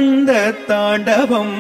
ஆனந்த தாண்டவம்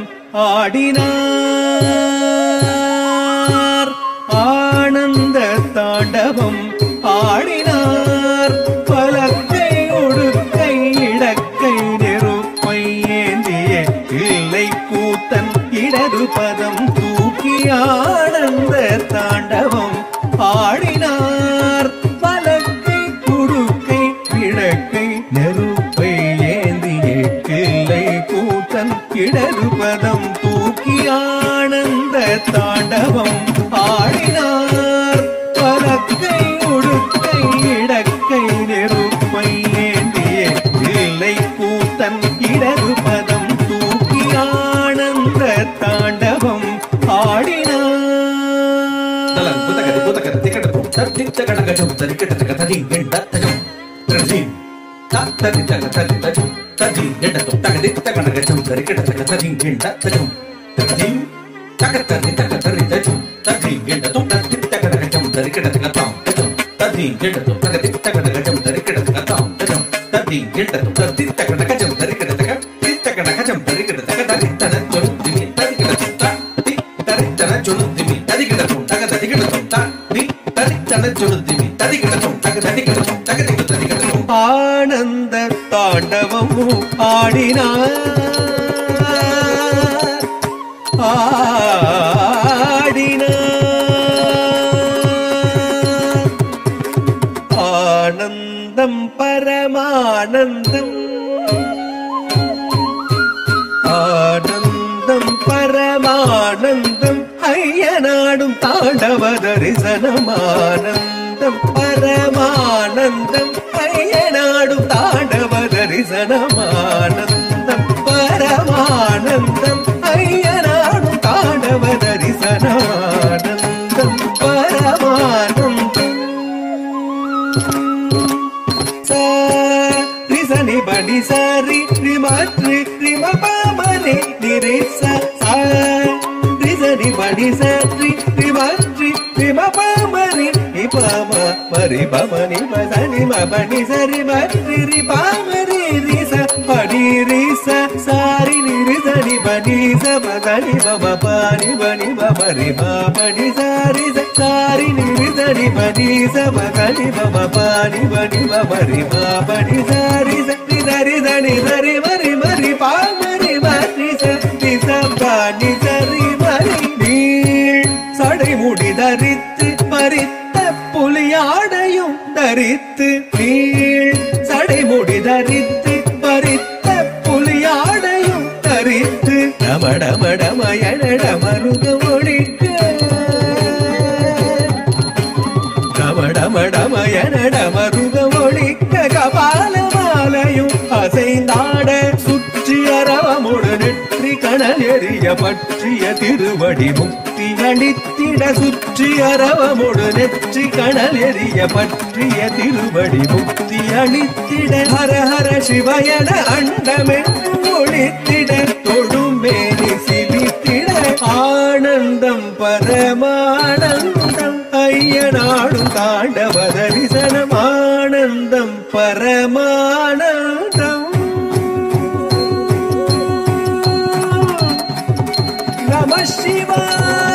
ஆடினார் ஆனந்த தாண்டவம் ஆடினார் பலக்கை ஒடுக்கை இடக்கை நெருப்பை ஏந்திய இல்லை கூத்தன் இடது பதம் தூக்கி ஆனந்த தாண்டவம் ஆடினார் பலக்கை குடுக்கை கிழக்கை நெருப்பை ஏந்திய கிள்ளை கூத்தன் இடது பதம் தூக்கி ஆனந்த தாண்டவம் ஆடினார் பலக்கை உடுக்கை இடக்கை நெருப்பை ஏந்திய கிள்ளை கூத்தன் இடது பதம் தூக்கி ஆனந்த தாண்டவம் தலங் புதகதி ஆடினார் புதகதி திகடதும் தர்த்தித்த கடகஜம் தரிக்கடதக ததி எண்டத்தஜம் திரஜீம் தத்ததி தக ததி தஜம் ததி எண்டதும் தகதித்த கடகஜம் தரிக்கடதக ததி எண்டத்தஜம் திரஜீம் தகத்ததி தக தரி தஜம் ததி எண்டதும் தத்தித்த கடகஜம் தரிக்கடதக தாம் தஜம் ததி எண்டதும் தகதித்த கடகஜம் தரிக்கடதக தாம் தஜம் ததி எண்டதும் தத்தித்த கடகஜம் தரிக்கடதக தித்த கடகஜம் தரிக்கடதக தரித்தன ஜொலுந்திமி தரிக்கடதும் ததி தரித்தன ஜொலுந்திமி தரிக்கடதும் தக தரிக்கடதும் ததி தரித்தன ஜொலுந்திமி தரிக்கடதும் தக தரிக்கடதும் தக திக்கு தரிக்கடதும் ஆனந்த தாண்டவம் ஆடினார் ஆடினார் ஆனந்தம் பரமானந்தம் ஆனந்தம் பரமானந்தம் ஐயனாடும் தாண்டவ தரிசனமானந்தம் பரமானந்தம் ஐயனாடும் தாண்டவ தரிசனமானந்தம் பரமானந்தம் ஐயனாடும் தாண்டவ தரிசனமானந்தம் பரமானந்தம் ரிசனி படி சரி ரிமத்ரி ரிம பாமரி நிரிச ரிசனி படி சரி ரிமத்ரி ரிம பாமரி நிபம பரி பமனி பசனி மபனி சரி மத்ரி ரி பாமரி ரிச படி ரிச சாரி நிரிசனி படி ச பதனி பம பானி பனி பமரி பாபடி சாரி ச சாரி நிரிசனி படி ச பதனி பம பானி பனி பமரி பாபடி சாரி ச நிதரி தனி சரி மரி மரி பாமரி மரி சரி சபானி சரி மரி நீள் சடை முடி தரித்து பறித்த புலியாடையும் தரித்து நீள் சடை முடி தரித்து பறித்த புலியாடையும் தரித்து டமடமடமயனட மருக ஒழிக்க டமடமடமயனட மருக ஒழிக்க கபால மாலையும் அசைந்தாட சுற்றி அரவமுடு நெற்றி கணல் எறிய பற்றிய திருவடி முக்தி அளித்திட சுற்றி அரவமுடு நெற்றி கணல் எறிய பற்றிய திருவடி முக்தி அளித்திட ஹர ஹர சிவயன அண்டமென்று ஒழித்திட தொழுமேனி சிலித்திட ஆனந்தம் பரமானந்தம் ஐயனாடும் தாண்டவ தரிசனம் ஆனந்தம் பரமானந்தம் நம சிவாய